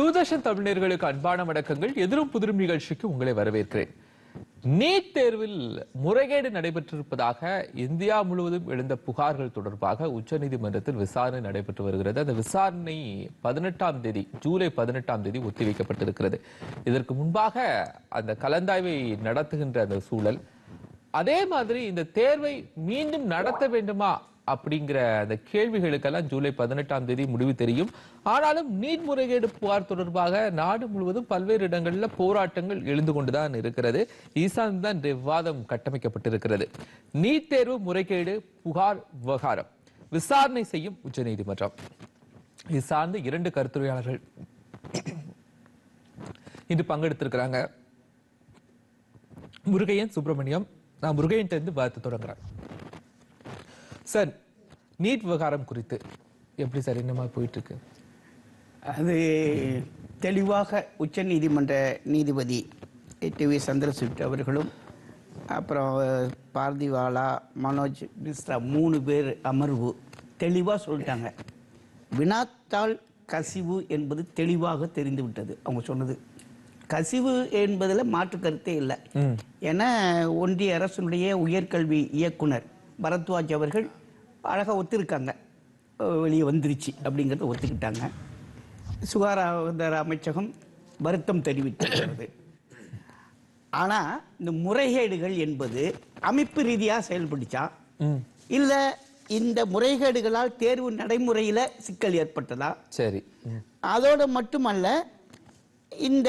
தூர்தர்ஷன் தமிழர்களுக்கு அன்பான வணக்கங்கள் எதிரும் புதிரும் நிகழ்ச்சிக்கு உங்களை வரவேற்கிறேன் நீட் தேர்வில் முறைகேடு நடைபெற்றிருப்பதாக இந்தியா முழுவதும் எழுந்த புகார்கள் தொடர்பாக உச்சநீதிமன்றத்தில் விசாரணை நடைபெற்று வருகிறது அந்த விசாரணை பதினெட்டாம் தேதி ஜூலை பதினெட்டாம் தேதி ஒத்திவைக்கப்பட்டிருக்கிறது இதற்கு முன்பாக அந்த கலந்தாய்வை நடத்துகின்ற அந்த சூழல் அதே மாதிரி இந்த தேர்வை மீண்டும் நடத்த வேண்டுமா அப்படிங்கிற அந்த கேள்விகளுக்கெல்லாம் ஜூலை பதினெட்டாம் தேதி முடிவு தெரியும் ஆனாலும் நீட் முறைகேடு புகார் தொடர்பாக நாடு முழுவதும் பல்வேறு இடங்கள்ல போராட்டங்கள் எழுந்து கொண்டுதான் இருக்கிறது ஈசான் தான் இந்த விவாதம் கட்டமைக்கப்பட்டிருக்கிறது நீட் தேர்வு முறைகேடு புகார் விவகாரம் விசாரணை செய்யும் உச்சநீதிமன்றம் இது சார்ந்து இரண்டு கருத்துரையாளர்கள் இன்று பங்கெடுத்திருக்கிறாங்க முருகையன் சுப்பிரமணியம் நான் முருகையன் இருந்து பார்த்து தொடங்குறேன் சார் நீட் விவகாரம் குறித்து எப்படி சார் என்னமா போயிட்டு இருக்கு அது தெளிவாக உச்சநீதிமன்ற நீதிபதி டி வி சந்திரசூட் அவர்களும் அப்புறம் பார்திவாலா மனோஜ் மிஸ்ரா மூணு பேர் அமர்வு தெளிவாக சொல்லிட்டாங்க வினாத்தாள் கசிவு என்பது தெளிவாக தெரிந்து விட்டது அவங்க சொன்னது கசிவு என்பதில் மாற்று கருத்தே இல்லை ஏன்னா ஒன்றிய அரசினுடைய உயர்கல்வி இயக்குனர் பரத்வாஜ் அவர்கள் அழகாக ஒத்துருக்காங்க வெளியே வந்துருச்சு அப்படிங்கிறத ஒத்துக்கிட்டாங்க சுகாதார அமைச்சகம் வருத்தம் தெரிவித்திருக்கிறது ஆனா இந்த முறைகேடுகள் என்பது அமைப்பு ரீதியா செயல்படுச்சா இல்ல இந்த முறைகேடுகளால் தேர்வு நடைமுறையில சிக்கல் ஏற்பட்டதா சரி ம். அதோட மட்டுமல்ல இந்த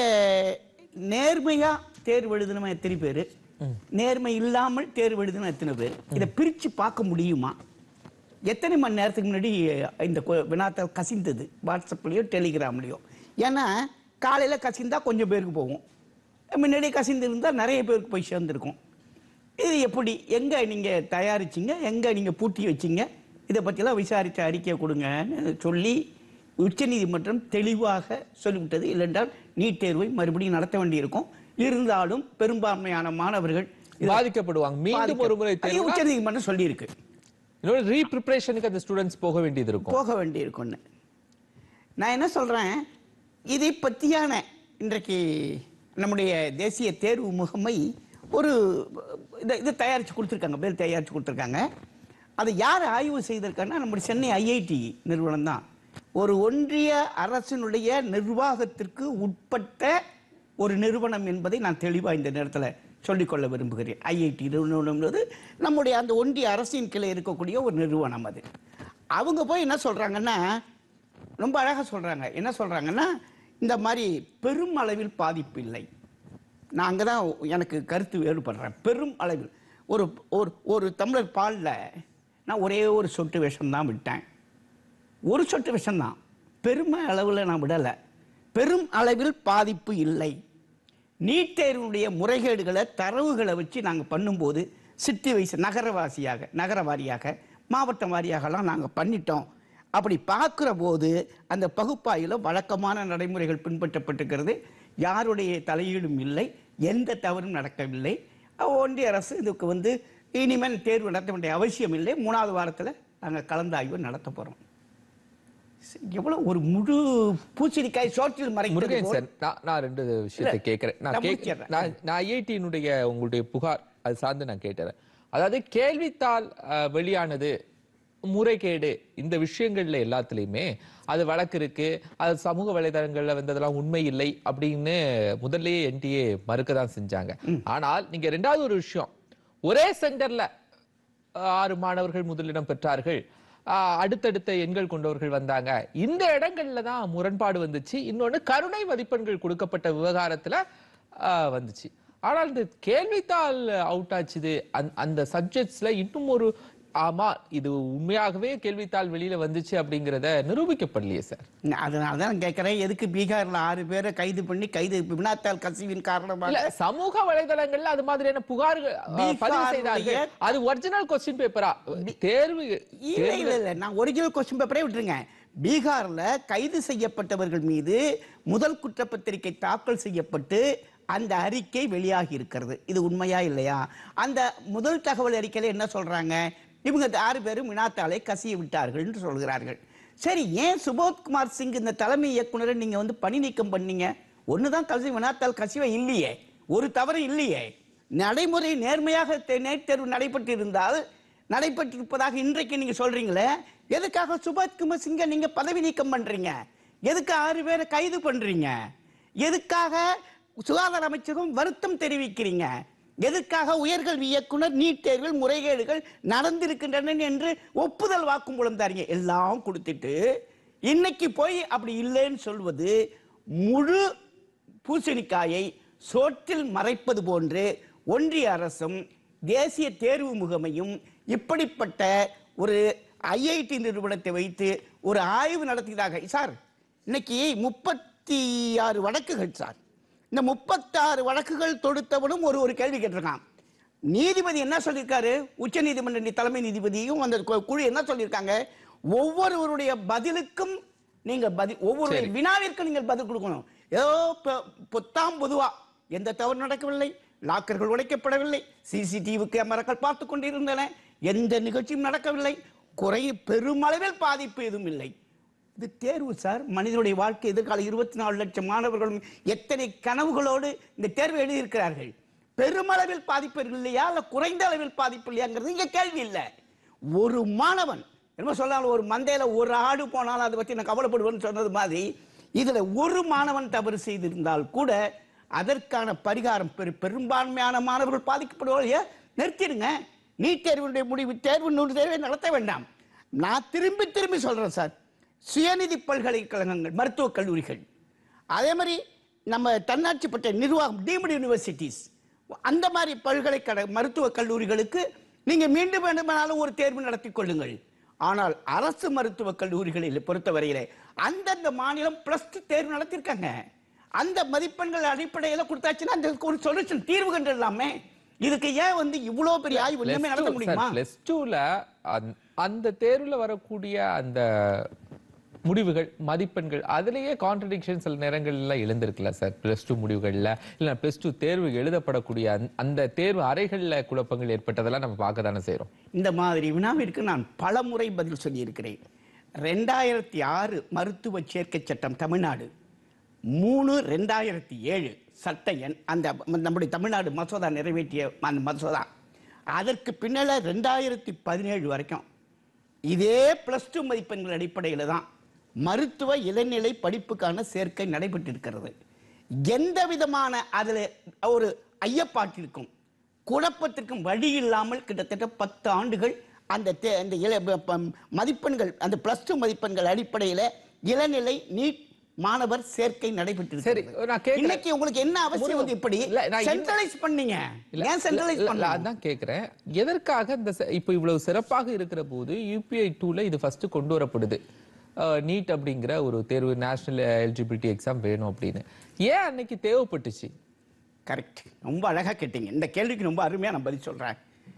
நேர்மையா தேர்வு எழுதினவன் எத்தனை பேர் நேர்மை இல்லாமல் தேர்வு எழுதின எத்தனை பேர் இதை பிரிச்சு பார்க்க முடியுமா எத்தனை மணி நேரத்துக்கு முன்னாடி இந்த கொ- வினாத்தாள் கசிந்தது வாட்ஸ்அப்லயோ டெலிகிராம்லயோ ஏன்னா காலையில கசிந்தா கொஞ்சம் பேருக்கு போகும் முன்னாடி கசிந்து இருந்தா நிறைய பேருக்கு போய் சேர்ந்துருக்கும் இது எப்படி எங்க நீங்க தயாரிச்சீங்க எங்க நீங்க பூட்டி வச்சீங்க இதை பற்றிலாம் விசாரிச்ச அறிக்கை கொடுங்கன்னு சொல்லி உச்சநீதிமன்றம் தெளிவாக சொல்லிவிட்டது இல்லைன்றால் நீட் தேர்வை மறுபடியும் நடத்த வேண்டியிருக்கும் இருந்தாலும் பெரும்பான்மையான மாணவர்கள் இதை பாதிக்கப்படுவாங்க மீண்டும் ஒரு முறை பாதிக்க- அது உச்சநீதிமன்றம் சொல்லியிருக்கு இன்னொரு ரீப்ரிப்பரேஷனுக்கு அந்த ஸ்டூடெண்ட்ஸ் போக வேண்டியது இருக்கும் போக வேண்டியிருக்கும்னு நான் என்ன சொல்றேன் இதை பற்றியான இன்றைக்கு நம்முடைய தேசிய தேர்வு முகமை ஒரு இதை இதை தயாரித்து கொடுத்துருக்காங்க பேர் தயாரித்து கொடுத்துருக்காங்க அதை யார் ஆய்வு செய்திருக்காங்கன்னா நம்முடைய சென்னை ஐஐடி நிறுவனம் தான் ஒரு ஒன்றிய அரசினுடைய நிர்வாகத்திற்கு உட்பட்ட ஒரு நிறுவனம் என்பதை நான் தெளிவாக இந்த நேரத்தில் சொல்லிக்கொள்ள விரும்புகிறேன் ஐஐடி நிறுவனம் என்பது நம்முடைய அந்த ஒன்றிய அரசின் கீழே இருக்கக்கூடிய ஒரு நிறுவனம் அது அவங்க போய் என்ன சொல்றாங்கன்னா ரொம்ப அழகாக சொல்றாங்க என்ன சொல்றாங்கன்னா இந்த மாதிரி பெரும் அளவில் பாதிப்பு இல்லை நான் அங்கே தான் எனக்கு கருத்து வேறுபடுறேன் பெரும் அளவில் ஒரு ஒரு ஒரு டம்ளர் பாலில் நான் ஒரே ஒரு சொட்டு விஷம் தான் விட்டேன் ஒரு சொட்டு விஷம்தான் பெருமை அளவில் நான் விடலை பெரும் அளவில் பாதிப்பு இல்லை நீட் தேர்வுடைய முறைகேடுகளை தரவுகளை வச்சு நாங்கள் பண்ணும்போது சிட்டி வயசு நகரவாசியாக நகர வாரியாக மாவட்டம் வாரியாகலாம் நாங்கள் பண்ணிட்டோம் அப்படி பார்க்குற போது அந்த பகுப்பாயில் வழக்கமான நடைமுறைகள் பின்பற்றப்பட்டிருக்கிறது யாருடைய தலையீடும் இல்லை எந்த தவறும் நடக்கவில்லை ஒன்றிய அரசு இதுக்கு வந்து இனிமேல் தேர்வு நடத்த வேண்டிய அவசியம் இல்லை மூணாவது வாரத்தில் நாங்கள் கலந்தாய்வு நடத்த போகிறோம் எவ்வளவு ஒரு முழு பூச்செடிக்காய் சோற்றில் மறைக்கிறது முருகன் போல் சார் நான் நான் ரெண்டு விஷயத்தை இல்ல, கேட்கிறேன் நான் நான் கேக் முடிச்சிடுறேன். நான் நான் ஐஐடியினுடைய உங்களுடைய புகார் அது சார்ந்து நான் கேட்டேன் அதாவது கேள்வித்தாள் அஹ், வெளியானது முறைகேடு இந்த விஷயங்கள்ல எல்லாத்துலயுமே அது வழக்கு இருக்கு அது சமூக வலைதளங்கள்ல வந்ததெல்லாம் உண்மை இல்லை அப்படின்னு முதல்லயே என்டிஏ மறுக்க தான் செஞ்சாங்க ஆனால் நீங்க ரெண்டாவது ஒரு விஷயம் ஒரே சென்டர்ல ஆறு மாணவர்கள் முதலிடம் பெற்றார்கள் ஆஹ் அடுத்தடுத்த எண்கள் கொண்டவர்கள் வந்தாங்க இந்த இடங்கள்ல தான் முரண்பாடு வந்துச்சு இன்னொன்னு கருணை மதிப்பெண்கள் கொடுக்கப்பட்ட விவகாரத்துல ஆஹ் வந்துச்சு ஆனால் இந்த கேள்வித்தாள் அவுட் ஆச்சுது அந்த- அந்த சப்ஜெக்ட்ஸ்ல இன்னும் ஒரு ஆமா இது உண்மையாகவே கேள்வித்தாள் வெளியில வந்துச்சு அப்படிங்கறத நிரூபிக்கப்படலையே சார் அதனால தான் நான் கேட்குறேன் எதுக்கு பீகார்ல ஆறு பேரை கைது பண்ணி கைது வினாத்தாள் கசிவின் காரணமாக இல்ல சமூக வலைதளங்கள்ல அது மாதிரியான புகார்கள் ஆஹ், பதிவு பீகாருடைய- செய்தார்கள் அது ஒரிஜினல் கொஸ்டின் பேப்பரா தேர்வு இல்ல இல்ல இல்ல நான் ஒரிஜினல் கொஸ்டின் பேப்பரே விட்டுருங்க பீகார்ல கைது செய்யப்பட்டவர்கள் மீது முதல் குற்றப்பத்திரிகை தாக்கல் செய்யப்பட்டு அந்த அறிக்கை வெளியாகி இருக்கிறது இது உண்மையா இல்லையா அந்த முதல் தகவல் அறிக்கையில என்ன சொல்றாங்க இவங்க ஆறு பேரும் வினாத்தாளை கசிய விட்டார்கள் என்று சொல்கிறார்கள் சரி ஏன் சுபோத்குமார் சிங் இந்த தலைமை இயக்குனரை நீங்க வந்து பணி நீக்கம் பண்ணீங்க ஒண்ணுதான் கசிவு வினாத்தால் கசிவை இல்லையே ஒரு தவறு இல்லையே நடைமுறை நேர்மையாக தே- நேர்த் தேர்வு நடைபெற்று இருந்தால் நடைபெற்றிருப்பதாக இன்றைக்கு நீங்க சொல்றீங்களே எதுக்காக சுபோத்குமார் சிங்கை நீங்க பதவி நீக்கம் பண்றீங்க எதுக்கு ஆறு பேரை கைது பண்றீங்க எதுக்காக சுகாதார அமைச்சகம் வருத்தம் தெரிவிக்கிறீங்க எதுக்காக உயர்கல்வி இயக்குனர் நீட் தேர்வில் முறைகேடுகள் நடந்திருக்கின்றன என்று ஒப்புதல் வாக்குமூலம் தரீங்க எல்லாம் கொடுத்துட்டு இன்னைக்கு போய் அப்படி இல்லைன்னு சொல்வது முழு பூசணிக்காயை சோற்றில் மறைப்பது போன்று ஒன்றிய அரசும் தேசிய தேர்வு முகமையும் இப்படிப்பட்ட ஒரு ஐஐடி நிறுவனத்தை வைத்து ஒரு ஆய்வு நடத்தியதாக சார் இன்னைக்கு முப்பத்தி ஆறு வழக்குகள் சார் இந்த முப்பத்தாறு வழக்குகள் தொடுத்தவனும் ஒரு ஒரு கேள்வி கேட்டிருக்கான் நீதிபதி என்ன சொல்லியிருக்காரு உச்ச நீதிமன்ற தலைமை நீதிபதியும் அந்த கு- குழு என்ன சொல்லியிருக்காங்க ஒவ்வொருவருடைய பதிலுக்கும் நீங்க பதில் ஒவ்வொரு சரி. வினாவிற்கு நீங்கள் பதில் கொடுக்கணும் ஏதோ பொ- பொத்தாம் பொதுவா எந்த தவறு நடக்கவில்லை லாக்கர்கள் உடைக்கப்படவில்லை சிசிடிவி கேமராக்கள் பார்த்து கொண்டிருந்தன எந்த நிகழ்ச்சியும் நடக்கவில்லை குறை பெருமளவில் பாதிப்பு எதுவும் இல்லை இது தேர்வு சார் மனிதனுடைய வாழ்க்கை எதிர்கால இருபத்தி நாலு லட்சம் மாணவர்களும் எத்தனை கனவுகளோடு இந்த தேர்வு எழுதியிருக்கிறார்கள் பெருமளவில் பாதிப்பு இல்லையா இல்ல குறைந்த அளவில் பாதிப்பு இல்லையாங்கிறது இங்க கேள்வி இல்லை ஒரு மாணவன் என்ன சொன்னாலும் ஒரு மந்தையில ஒரு ஆடு போனாலும் அதை பத்தி நான் கவலைப்படுவேன்னு சொன்னது மாதிரி இதுல ஒரு மாணவன் தவறு செய்திருந்தால் கூட அதற்கான பரிகாரம் பெரு பெரும்பான்மையான மாணவர்கள் பாதிக்கப்படுவாங்க நிறுத்திடுங்க நீட் தேர்வுடைய முடிவு தேர்வு நூறு தேர்வை நடத்த வேண்டாம் நான் திரும்பி திரும்பி சொல்றேன் சார் சுயநிதி பல்கலைக்கழகங்கள் மருத்துவக் கல்லூரிகள் அதே மாதிரி நம்ம தன்னாட்சி பெற்ற நிர்வாகம் டீம்டு யூனிவர்சிட்டிஸ் அந்த மாதிரி பல்கலைக்கழக மருத்துவக் கல்லூரிகளுக்கு நீங்க மீண்டும் வேண்டுமானாலும் ஒரு தேர்வு நடத்தி கொள்ளுங்கள் ஆனால் அரசு மருத்துவக் கல்லூரிகளில் பொறுத்தவரையிலே அந்தந்த மாநிலம் பிளஸ் டூ தேர்வு நடத்தியிருக்காங்க அந்த மதிப்பெண்கள் அடிப்படையில் கொடுத்தாச்சுன்னா அந்த ஒரு சொல்யூஷன் தீர்வு கண்டுடலாமே இதுக்கு ஏன் வந்து இவ்வளவு பெரிய ஆய்வு இனிமே நடத்த முடியுமா பிளஸ் டூல அந்த தேர்வுல வரக்கூடிய அந்த முடிவுகள் மதிப்பெண்கள் அதுலயே கான்ட்ரடிக்ஷன் சில நேரங்கள்ல எழுந்திருக்குல்ல சார் பிளஸ் டூ முடிவுகள்ல இல்ல பிளஸ் டூ தேர்வு எழுதப்படக்கூடிய அந்த- அந்த தேர்வு அறைகள்ல குழப்பங்கள் ஏற்பட்டதெல்லாம் நம்ம பார்க்க தானே செய்றோம் இந்த மாதிரி வினாவிற்கு நான் பல முறை பதில் சொல்லியிருக்கிறேன் ரெண்டாயிரத்தி ஆறு மருத்துவ சேர்க்கை சட்டம் தமிழ்நாடு மூணு ரெண்டாயிரத்தி ஏழு சட்ட எண் அந்த நம்முடைய தமிழ்நாடு மசோதா நிறைவேற்றிய அந்த மசோதா அதற்கு பின்னால ரெண்டாயிரத்தி பதினேழு வரைக்கும் இதே பிளஸ் டூ மதிப்பெண்கள் அடிப்படையில் தான் மருத்துவ இளநிலை படிப்புக்கான சேர்க்கை நடைபெற்றிருக்கிறது எந்த விதமான அதில் ஒரு ஐயப்பாட்டிற்கும் குழப்பத்திற்கும் வழி இல்லாமல் கிட்டத்தட்ட பத்து ஆண்டுகள் அந்த தே- அந்த இள ப- ப- மதிப்பெண்கள் அந்த பிளஸ் டூ மதிப்பெண்கள் அடிப்படையில் இளநிலை நீட் மாணவர் சேர்க்கை நடைபெற்று சரி, நான் கேட்கிறேன். இன்னைக்கு உங்களுக்கு என்ன அவசியம் வந்து இப்படி இல்ல, நான் இன்னும்- சென்ட்ரலைஸ் பண்ணீங்க இல்ல, ஏன் சென்ட்ரலைஸ் இல்ல, இல்ல, பண்ணலாம் அதான் கேக்குறேன் எதற்காக இந்த செ- இப்போ இவ்வளவு சிறப்பாக இருக்கிற போது யூபிஐ டூல இது ஃபர்ஸ்ட் கொண்டு வரப்படுது நீட் அப்படிங்கிற ஒரு தேர்வு நேஷனல் எலிஜிபிலிட்டி எக்ஸாம் வேணும் அப்படின்னு ஏன் அன்னைக்கு தேவைப்பட்டுச்சு கரெக்ட் ரொம்ப அழகா கேட்டீங்க இந்த கேள்விக்கு ரொம்ப அருமையா நான் பதில் சொல்றேன்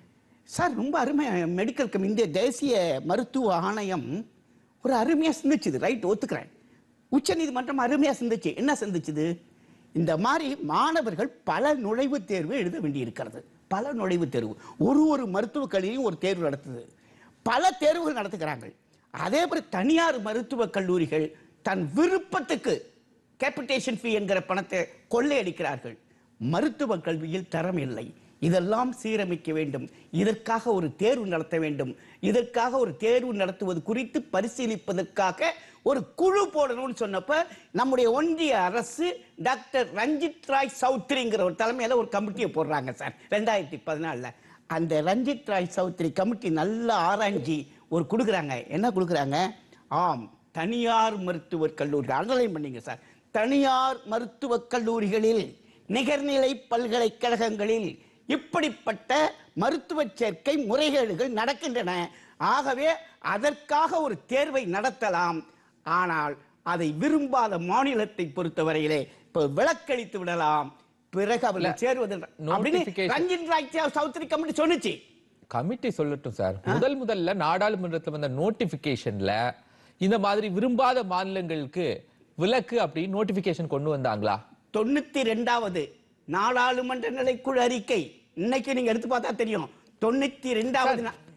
சார் ரொம்ப அருமையா மெடிக்கல் கம் இந்திய தேசிய மருத்துவ ஆணையம் ஒரு அருமையா சிந்திச்சுது ரைட் ஒத்துக்கிறேன் உச்ச நீதிமன்றம் அருமையா சிந்திச்சு என்ன சிந்திச்சுது இந்த மாதிரி மாணவர்கள் பல நுழைவுத் தேர்வு எழுத வேண்டி இருக்கிறது பல நுழைவுத் தேர்வு ஒரு ஒரு மருத்துவக் கல்லூரியும் ஒரு தேர்வு நடத்துது பல தேர்வுகள் நடத்துகிறாங்க அதே மாதிரி தனியார் மருத்துவக் கல்லூரிகள் தன் விருப்பத்துக்கு கேபிட்டேஷன் ஃபீ என்கிற பணத்தை கொள்ளையடிக்கிறார்கள் மருத்துவ கல்வியில் தரம் இல்லை இதெல்லாம் சீரமைக்க வேண்டும் இதற்காக ஒரு தேர்வு நடத்த வேண்டும் இதற்காக ஒரு தேர்வு நடத்துவது குறித்து பரிசீலிப்பதற்காக ஒரு குழு போடணும்னு சொன்னப்ப நம்முடைய ஒன்றிய அரசு டாக்டர் ரஞ்சித் ராய் சௌத்ரிங்கிற ஒரு தலைமையில ஒரு கமிட்டியை போடுறாங்க சார் ரெண்டாயிரத்தி பதினாலில் அந்த ரஞ்சித் ராய் சௌத்ரி கமிட்டி நல்லா ஆராய்ஞ்சி ஒரு கொடுக்குறாங்க என்ன கொடுக்குறாங்க ஆம் தனியார் மருத்துவக் கல்லூரி அண்டர்லைன் பண்ணீங்க சார் தனியார் மருத்துவக் கல்லூரிகளில் நிகர்நிலை பல்கலைக்கழகங்களில் இப்படிப்பட்ட மருத்துவ சேர்க்கை முறைகேடுகள் நடக்கின்றன ஆகவே அதற்காக ஒரு தேர்வை நடத்தலாம் ஆனால் அதை விரும்பாத மாநிலத்தை பொறுத்தவரையிலே இப்போ விலக்களித்து விடலாம் பிறகு அவர்கள் சேருவது அப்படின்னு Notification. ரஞ்சித் ராய் சௌத்ரி கமிட்டி சொன்னுச்சு கமிட்டி சொல்லட்டும் சார் முதல் முதல்ல நாடாளுமன்றத்துல வந்த நோட்டிபிகேஷன்ல இந்த மாதிரி விரும்பாத மாநிலங்களுக்கு விலக்கு அப்படின்னு நோட்டிபிகேஷன் கொண்டு வந்தாங்களா தொண்ணூத்தி ரெண்டாவது நாடாளுமன்ற நிலைக்குழு அறிக்கை இன்னைக்கு நீங்க எடுத்து பார்த்தா தெரியும் தொண்ணூத்தி ரெண்டாவது நா-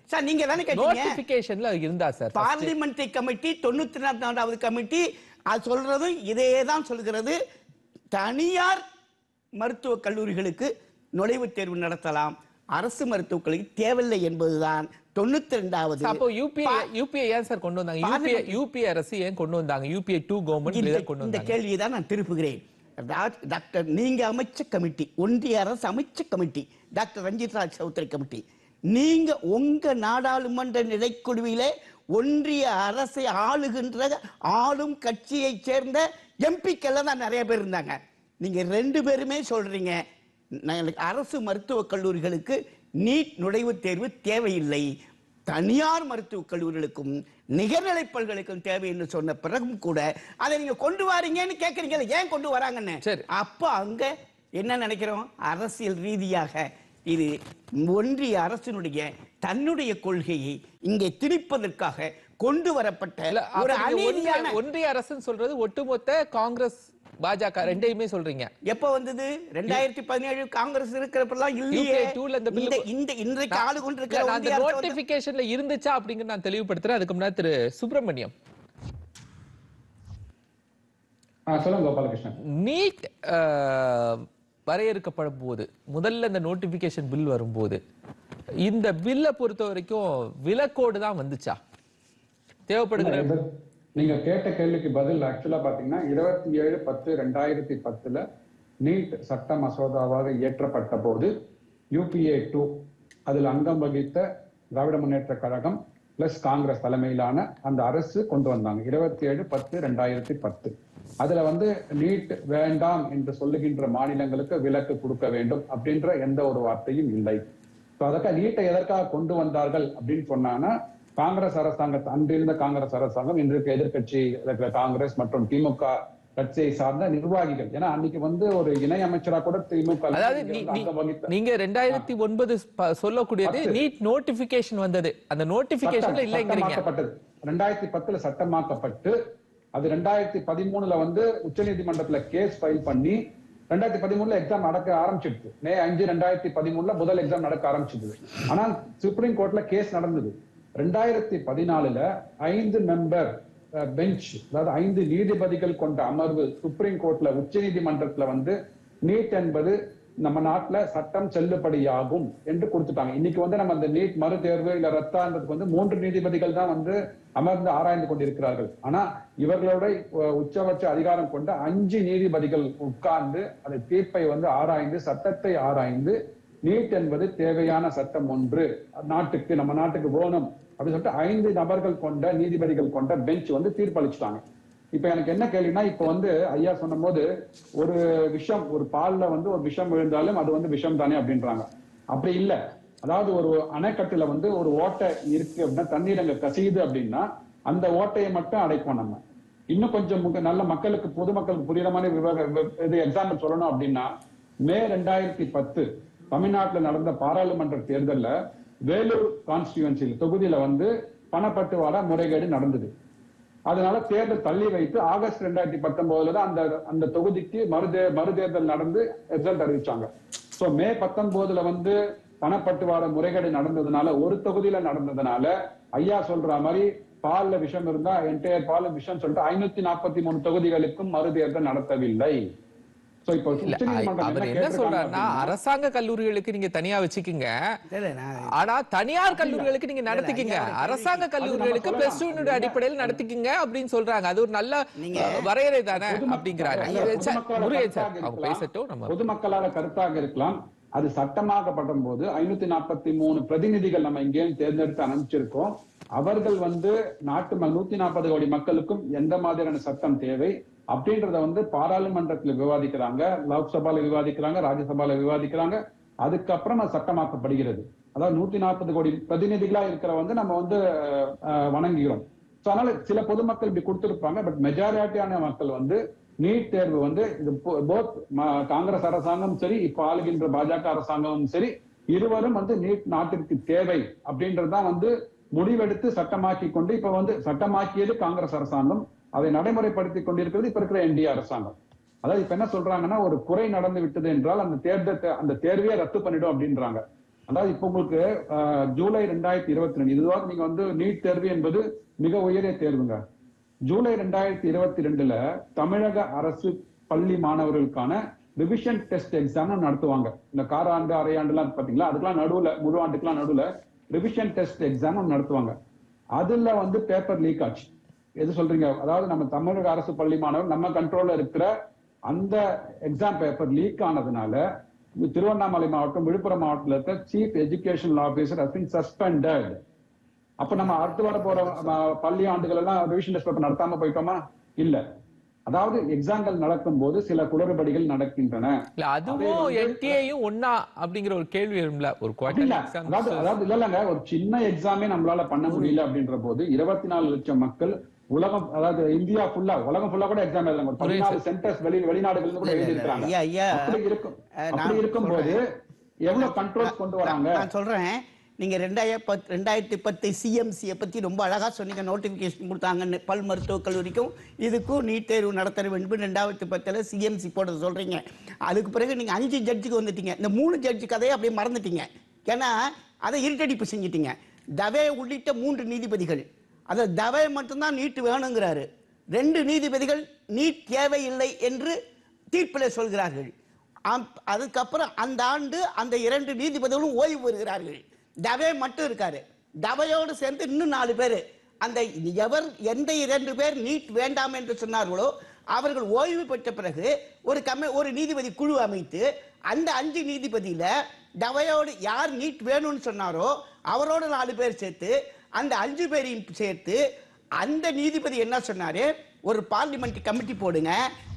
சார் நீங்க தானே கேட்டீங்க நோட்டிபிகேஷன்ல இருந்தா சார் பார்லிமெண்டரி கமிட்டி தொண்ணூத்தி நான்காவது கமிட்டி அது சொல்றதும் இதே தான் சொல்கிறது தனியார் மருத்துவக் கல்லூரிகளுக்கு நுழைவுத் தேர்வு நடத்தலாம் அரசு மருத்துவக் கல்லூரி தேவையில்லை என்பதுதான் தொண்ணூத்தி ரெண்டாவது அப்போ யூபிஐ யூபிஐ ஏன் சார் கொண்டு வந்தாங்க யூபிஐ யூபிஐ அரசு ஏன் கொண்டு வந்தாங்க யூபிஐ டூ கவர்மெண்ட் இந்த கொண்டு இந்த வந்தாங்க கேள்வியை தான் நான் திருப்புகிறேன் டா- டாக்டர் நீங்க அமைச்ச கமிட்டி ஒன்றிய அரசு அமைச்ச committee doctor Ranjit Raj Chaudhary committee நீங்க உங்க நாடாளுமன்ற நிலைக்குழுவிலே ஒன்றிய அரசை ஆளுகின்ற ஆளும் கட்சியைச் சேர்ந்த எம்பிக்கெல்லாம் தான் நிறைய பேர் இருந்தாங்க நீங்க ரெண்டு பேருமே சொல்றீங்க நாங்களுக்கு அரசு மருத்துவக் கல்லூரிகளுக்கு நீட் நுழைவுத் தேர்வு தேவையில்லை தனியார் மருத்துவக் கல்லூரிகளுக்கும் நிகர்நிலை பல்கலைக்கும் தேவை என்று சொன்ன பிறகும் கூட அதை நீங்க கொண்டு வாரீங்கன்னு கேக்குறீங்க ஏன் கொண்டு வராங்கன்னு சரி. அப்ப அங்க என்ன நினைக்கிறோம் அரசியல் ரீதியாக இது ஒன்றிய அரசினுடைய தன்னுடைய கொள்கையை இங்கே திணிப்பதற்காக கொண்டு வரப்பட்ட இல்ல, அப்ப ஒரு நீங்க ஒன்றிய- அநீதியான ஒன்றிய அரசுன்னு சொல்றது ஒட்டுமொத்த காங்கிரஸ் பாஜக ரெண்டையுமே சொல்றீங்க எப்ப வந்தது ரெண்டாயிரத்தி பதினேழு காங்கிரஸ் இருக்கிறப்பெல்லாம் இல்லையே UPA two ல இந்த bill இந்த இந்த இன்றைக்கு ஆளு இல்ல, கொண்டிருக்கிற நான் அந்த ஒன்றிய அரசு வந்து- நோட்டிபிகேஷன்ல இருந்துச்சா அப்படிங்கறது நான் தெளிவுபடுத்துறேன் அதுக்கு முன்னாடி திரு சுப்பிரமணியம் ஆ, சொல்லுங்க கோபாலகிருஷ்ணன் நீட் வரையறுக்கப்படும் போது முதல்ல இந்த நோட்டிபிகேஷன் பில் வரும்போது இந்த பில்லை பொறுத்த வரைக்கும் விலக்கோடு தான் வந்துச்சா தேவைப்படுகிற இந்த- நீங்க கேட்ட கேள்விக்கு பதில் ஆக்சுவலா பாத்தீங்கன்னா இருபத்தி ஏழு பத்து ரெண்டாயிரத்தி பத்துல நீட் சட்ட மசோதாவாக இயற்றப்பட்ட போது யூபிஏ டூ அதில் அங்கம் வகித்த திராவிட முன்னேற்ற கழகம் பிளஸ் காங்கிரஸ் தலைமையிலான அந்த அரசு கொண்டு வந்தாங்க இருபத்தி ஏழு பத்து ரெண்டாயிரத்தி பத்து அதுல வந்து நீட் வேண்டாம் என்று சொல்லுகின்ற மாநிலங்களுக்கு விலக்கு கொடுக்க வேண்டும் அப்படின்ற எந்த ஒரு வார்த்தையும் இல்லை So அதற்காக நீட்டை எதற்காக கொண்டு வந்தார்கள் அப்படின்னு சொன்னாங்கன்னா காங்கிரஸ் அரசாங்கத்தை அன்றிருந்த காங்கிரஸ் அரசாங்கம் இன்றைக்கு எதிர்க்கட்சி இருக்கிற காங்கிரஸ் மற்றும் திமுக கட்சியை சார்ந்த நிர்வாகிகள் ஏன்னா அன்னைக்கு வந்து ஒரு இணை அமைச்சரா கூட திமுக ல அதாவது இங்க நீ- வந்து நீ- அங்கம் வகித்த- நீங்க ரெண்டாயிரத்தி ஒன்பது ப- சொல்லக்கூடியது பத்து. நீட் நோட்டிபிகேஷன் வந்தது அந்த நோட்டிபிகேஷன்ல சட்டம் இல்லைங்கிறீங்க சட்டமாக்கப்பட்டது ரெண்டாயிரத்தி பத்துல சட்டமாக்கப்பட்டு அது ரெண்டாயிரத்தி பதிமூணுல வந்து உச்சநீதிமன்றத்துல கேஸ் ஃபைல் பண்ணி ரெண்டாயிரத்தி பதிமூணுல எக்ஸாம் நடக்க ஆரம்பிச்சிடுச்சு மே அஞ்சு ரெண்டாயிரத்தி பதிமூணுல முதல் எக்ஸாம் நடக்க ஆரம்பிச்சது ஆனால் சுப்ரீம் கோர்ட்ல கேஸ் நடந்தது ரெண்டாயிரத்தி பதினாலுல ஐந்து மெம்பர் பெஞ்ச் அதாவது ஐந்து நீதிபதிகள் கொண்ட அமர்வு சுப்ரீம் கோர்ட்ல உச்சநீதிமன்றத்துல வந்து நீட் என்பது நம்ம நாட்டுல சட்டம் செல்லுபடியாகும் என்று கொடுத்துட்டாங்க இன்னைக்கு வந்து நம்ம அந்த நீட் மறு தேர்வு இல்ல ரத்தான்றதுக்கு வந்து மூன்று நீதிபதிகள் தான் வந்து அமர்ந்து ஆராய்ந்து கொண்டிருக்கிறார்கள் ஆனா இவர்களோட அஹ், உச்சபட்ச அதிகாரம் கொண்ட அஞ்சு நீதிபதிகள் உட்கார்ந்து அந்த தீர்ப்பை வந்து ஆராய்ந்து சட்டத்தை ஆராய்ந்து நீட் என்பது தேவையான சட்டம் ஒன்று நாட்டுக்கு நம்ம நாட்டுக்கு வேணும் அப்படின்னு சொல்லிட்டு ஐந்து நபர்கள் கொண்ட நீதிபதிகள் கொண்ட பெஞ்ச் வந்து தீர்ப்பளிச்சுட்டாங்க இப்ப எனக்கு என்ன கேள்வினா இப்ப வந்து ஐயா சொன்னபோது ஒரு விஷம் ஒரு பால்ல வந்து ஒரு விஷம் விழுந்தாலும் அது வந்து விஷம் தானே அப்படின்றாங்க அப்படி இல்ல அதாவது ஒரு அணைக்கட்டுல வந்து ஒரு ஓட்டை இருக்கு அப்படின்னா தண்ணீர் அங்க கசியுது அப்படின்னா அந்த ஓட்டையை மட்டும் அடைப்போம் நம்ம இன்னும் கொஞ்சம் முக- நல்ல மக்களுக்கு பொதுமக்களுக்கு புரியுற மாதிரி விவர வி- இது எக்ஸாம்பிள் சொல்லணும் அப்படின்னா மே ரெண்டாயிரத்தி பத்து தமிழ்நாட்டுல நடந்த பாராளுமன்ற தேர்தல்ல வேலூர் கான்ஸ்டியூவன்சியில் தொகுதியில வந்து பணப்பட்டுவாடா முறைகேடு நடந்தது அதனால தேர்தல் தள்ளி வைத்து ஆகஸ்ட் ரெண்டாயிரத்தி பத்தொன்பதுல தான் அந்த அந்த தொகுதிக்கு மறுதே மறுதேர்தல் நடந்து ரிசல்ட் அறிவிச்சாங்க சோ மே பத்தொன்பதுல வந்து பணப்பட்டுவாட முறைகேடு நடந்ததுனால ஒரு தொகுதியில நடந்ததுனால ஐயா சொல்ற மாதிரி பால்ல விஷம் இருந்தா என்டையர் பால்ல விஷம் சொல்லிட்டு ஐநூத்தி நாற்பத்தி மூணு தொகுதிகளுக்கும் மறுதேர்தல் நடத்தவில்லை சோ இப்போ இல்ல உச்சநீதிமன்றம் அவர் என்ன கேட்டிருக்காங்க சொல்றாருன்னா அப்படின்னா, அரசாங்க கல்லூரிகளுக்கு நீங்க தனியா வச்சுக்கீங்க இல்ல, நான் ஆனா தனியார் கல்லூரிகளுக்கு நீங்க நடத்திக்கீங்க ஐயா, ஒரு அரசாங்க அது கல்லூரிகளுக்கு நம்ம பிளஸ் சொல்லலாம். டூ அடிப்படையில் நடத்திக்கிங்க அப்படின்னு சொல்றாங்க அது ஒரு நல்ல நீங்க- அஹ், வரையறை தானே பொதுமக்கள் அப்படிங்கிறாங்க இல்ல, இது சார், பொதுமக்களோட முருகன் சார் கருத்தாக அவங்க இருக்கலாம். பேசட்டும் நம்ம பொதுமக்களால கருத்தாக இருக்கலாம் அது சட்டமாக்கப்படும் போது ஐநூத்தி நாற்பத்தி மூணு பிரதிநிதிகள் நம்ம இங்கேயும் தேர்ந்தெடுத்து அனுப்பிச்சிருக்கோம் அவர்கள் வந்து நாட்டு ம- நூத்தி நாற்பது கோடி மக்களுக்கும் எந்த மாதிரியான சட்டம் தேவை அப்படின்றத வந்து பாராளுமன்றத்துல விவாதிக்கிறாங்க லோக்சபால விவாதிக்கிறாங்க ராஜ்யசபால விவாதிக்கிறாங்க அதுக்கப்புறம் அது சட்டமாக்கப்படுகிறது அதாவது நூத்தி நாற்பது கோடி பிரதிநிதிகளா இருக்கிற வந்து நம்ம வந்து அஹ், வணங்குகிறோம் So, அதனால சில பொதுமக்கள் இப்படி கொடுத்திருப்பாங்க பட் மெஜாரிட்டியான மக்கள் வந்து நீட் தேர்வு வந்து இது போத் காங்கிரஸ் அரசாங்கம் சரி இப்ப ஆளுகின்ற பாஜக அரசாங்கமும் சரி இருவரும் வந்து நீட் நாட்டிற்கு தேவை அப்படின்றதுதான் வந்து முடிவெடுத்து சட்டமாக்கி கொண்டு இப்ப வந்து சட்டமாக்கியது காங்கிரஸ் அரசாங்கம் அதை நடைமுறைப்படுத்தி கொண்டிருக்கிறது இப்ப இருக்கிற என்டிஏ அரசாங்கம் அதாவது இப்ப என்ன சொல்றாங்கன்னா ஒரு குறை நடந்து விட்டது என்றால் அந்த தேர்தல் அந்த தேர்வையே ரத்து பண்ணிடும் அப்படின்றாங்க அதாவது இப்போ உங்களுக்கு அஹ், ஜூலை ரெண்டாயிரத்தி இருபத்தி ரெண்டு இதுவாக நீங்க வந்து நீட் தேர்வு என்பது மிக உயரிய தேர்வுங்க ஜூலை ரெண்டாயிரத்தி இருபத்தி ரெண்டுல தமிழக அரசு பள்ளி மாணவர்களுக்கான ரிவிஷன் டெஸ்ட் எக்ஸாம் நடத்துவாங்க இந்த காராண்டு அரையாண்டுலாம் பாத்தீங்களா அதுக்கெல்லாம் நடுவுல முழு ஆண்டுக்கெல்லாம் நடுவுல ரிவிஷன் டெஸ்ட் எக்ஸாம் நடத்துவாங்க அதுல வந்து பேப்பர் லீக் ஆச்சு எது சொல்றீங்க அதாவது நம்ம தமிழக அரசு பள்ளி மாணவர் நம்ம கண்ட்ரோல்ல இருக்கிற அந்த எக்ஸாம் பேப்பர் லீக் ஆனதுனால திருவண்ணாமலை மாவட்டம் விழுப்புரம் மாவட்டத்தில் இருக்க chief educational officer has been suspended அப்ப நம்ம அடுத்து வர போற ம- பள்ளி ஆண்டுகள் எல்லாம் ரிவிஷன் டெஸ்ட் பேப்பர் நடத்தாம போயிட்டோமா இல்ல அதாவது எக்ஸாம்கள் நடக்கும் போது சில குளறுபடிகள் நடக்கின்றன இல்ல அதுவும் என்டிஏயும் ஒன்னா அப்படிங்கிற ஒரு கேள்வி எழும்பல ஒரு அப்படி இல்ல குவார்டர் அதாவது எக்ஸாம் அதாவது இல்ல இல்லங்க ஒரு சின்ன எக்ஸாமே நம்மளால பண்ண முடியல அப்படின்ற போது இருபத்தி நாலு லட்சம் மக்கள் உலகம் அதாவது இந்தியா ஃபுல்லா உலகம் ஃபுல்லா கூட எக்ஸாம் எழுதுறாங்க ஒரு பதினாலு சென்டர்ஸ் வெளி வெளிநாடுகள் கூட எழுதி இருக்காங்க ஐயா ஐயா அப்படி இருக்கும் அஹ், நான் அப்படி இருக்கும்போது எவ்வளவு கண்ட்ரோல்ஸ் கொண்டு வராங்க நான் நான் சொல்றேன் நீங்க ரெண்டாயிரம் பத் ரெண்டாயிரத்தி பத்து சிஎம்சியை பத்தி ரொம்ப அழகா சொன்னீங்க நோட்டிபிகேஷன் கொடுத்தாங்கன்னு பல் மருத்துவக் கல்லூரிக்கும் இதுக்கும் நீட் தேர்வு நடத்த வேண்டும் ரெண்டாயிரத்தி பத்துல சிஎம்சி போட சொல்றீங்க அதுக்கு பிறகு நீங்க அஞ்சு ஜட்ஜுக்கு வந்துட்டீங்க இந்த மூணு ஜட்ஜு கதையை அப்படியே மறந்துட்டீங்க ஏன்னா அதை இருட்டடிப்பு செஞ்சிட்டீங்க தவே உள்ளிட்ட மூன்று நீதிபதிகள் அதை தவே மட்டும்தான் நீட் வேணுங்கிறாரு ரெண்டு நீதிபதிகள் நீட் தேவையில்லை என்று தீர்ப்பில் சொல்கிறார்கள் ஆம், அதுக்கப்புறம் அந்த ஆண்டு அந்த இரண்டு நீதிபதிகளும் ஓய்வு பெறுகிறார்கள் தவே மட்டும் இருக்காரு தவையோடு சேர்ந்து இன்னும் நாலு பேர் அந்த எவர் எந்த இரண்டு பேர் நீட் வேண்டாம் என்று சொன்னார்களோ அவர்கள் ஓய்வு பெற்ற பிறகு ஒரு கம ஒரு நீதிபதி குழு அமைத்து அந்த அஞ்சு நீதிபதியில தவையோடு யார் நீட் வேணும்னு சொன்னாரோ அவரோட நாலு பேர் சேர்த்து அந்த அஞ்சு பேரையும் சேர்த்து அந்த நீதிபதி என்ன சொன்னாரு ஒரு பார்லிமெண்ட் கமிட்டி போடுங்க